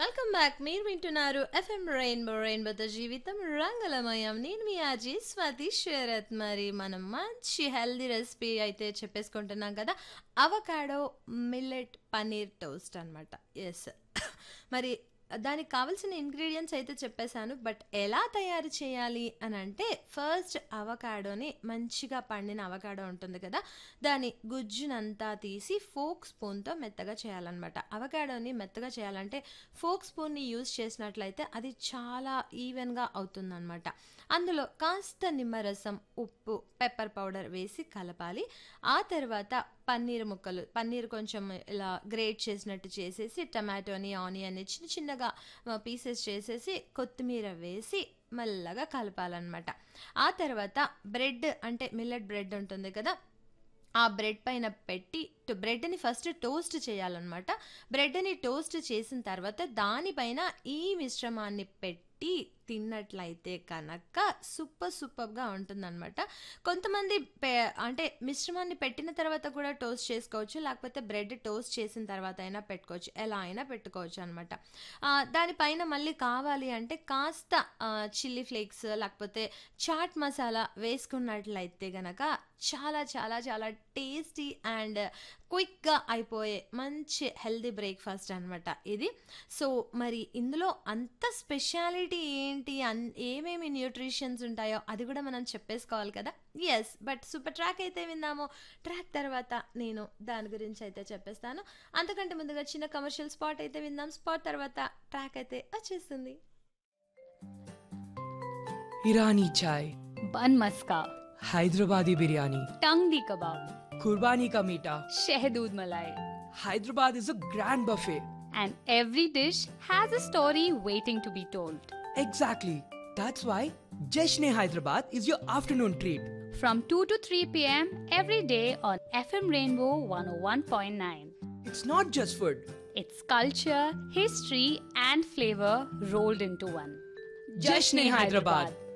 Welcome back మీరు వింటున్నారు FM rainbow రెయిన్బోతో జీవితం రంగులమయం నేను మీ ఆజీ స్వాతి శరత్ మరి మనం మంచి హెల్దీ రెసిపీ అయితే చెప్పేసుకుంటున్నాం కదా అవకాడో మిల్లెట్ పన్నీర్ టోస్ట్ అనమాట ఎస్ మరి దానికి కావాల్సిన ఇంగ్రీడియంట్స్ అయితే చెప్పేశాను బట్ ఎలా తయారు చేయాలి అని అంటే ఫస్ట్ అవకాడోని మంచిగా పండిన అవకాడో ఉంటుంది కదా దాని గుజ్జునంతా తీసి ఫోక్ స్పూన్తో మెత్తగా చేయాలన్నమాట అవకాడోని మెత్తగా చేయాలంటే ఫోక్ స్పూన్ని యూజ్ చేసినట్లయితే అది చాలా ఈవెన్గా అవుతుందన్నమాట అందులో కాస్త నిమ్మరసం ఉప్పు పెప్పర్ పౌడర్ వేసి కలపాలి ఆ తర్వాత పన్నీర్ ముక్కలు పన్నీర్ కొంచెం ఇలా గ్రేట్ చేసినట్టు చేసేసి టమాటోని ఆనియన్ని చిన్న చిన్నగా పీసెస్ చేసేసి కొత్తిమీర వేసి మెల్లగా కలపాలన్నమాట ఆ తర్వాత బ్రెడ్ అంటే మిల్లెట్ బ్రెడ్ ఉంటుంది కదా ఆ బ్రెడ్ పైన పెట్టి బ్రెడ్ని ఫస్ట్ టోస్ట్ చేయాలన్నమాట బ్రెడ్ని టోస్ట్ చేసిన తర్వాత దానిపైన ఈ మిశ్రమాన్ని పెట్టి తిన్నట్లయితే కనుక సూపర్ సూపర్గా ఉంటుందన్నమాట కొంతమంది పె అంటే మిశ్రమాన్ని పెట్టిన తర్వాత కూడా టోస్ట్ చేసుకోవచ్చు లేకపోతే బ్రెడ్ టోస్ట్ చేసిన తర్వాత అయినా పెట్టుకోవచ్చు ఎలా అయినా పెట్టుకోవచ్చు అనమాట దానిపైన మళ్ళీ కావాలి అంటే కాస్త చిల్లీ ఫ్లేక్స్ లేకపోతే చాట్ మసాలా వేసుకున్నట్లయితే గనక చాలా చాలా చాలా టేస్టీ అండ్ క్విక్గా అయిపోయే మంచి హెల్దీ బ్రేక్ఫాస్ట్ అనమాట ఇది సో మరి ఇందులో అంత స్పెషాలిటీ ఏంటి అన్ ఏమేమి న్యూట్రిషన్స్ ఉంటాయో అది కూడా మనం చెప్పేసుకోవాలి కదా ఎస్ బట్ సూపర్ ట్రాక్ అయితే విందాము ట్రాక్ తర్వాత నేను దాని గురించి అయితే చెప్పేస్తాను అంతకంటే ముందుగా చిన్న కమర్షియల్ స్పాట్ అయితే విందాం స్పాట్ తర్వాత ట్రాక్ అయితే వచ్చేస్తుంది ईरानी चाय बन मस्का हैदराबादी बिरयानी टंगडी कबाब कुर्बानी का मीठा शहदूद मलाई Hyderabad is a grand buffet. and every dish has a story waiting to be told. Exactly. That's why Jashne Hyderabad is your afternoon treat. From 2 to 3 pm every day on FM Rainbow 101.9. It's not just food. It's culture, history, and flavor rolled into one. Jashne Hyderabad.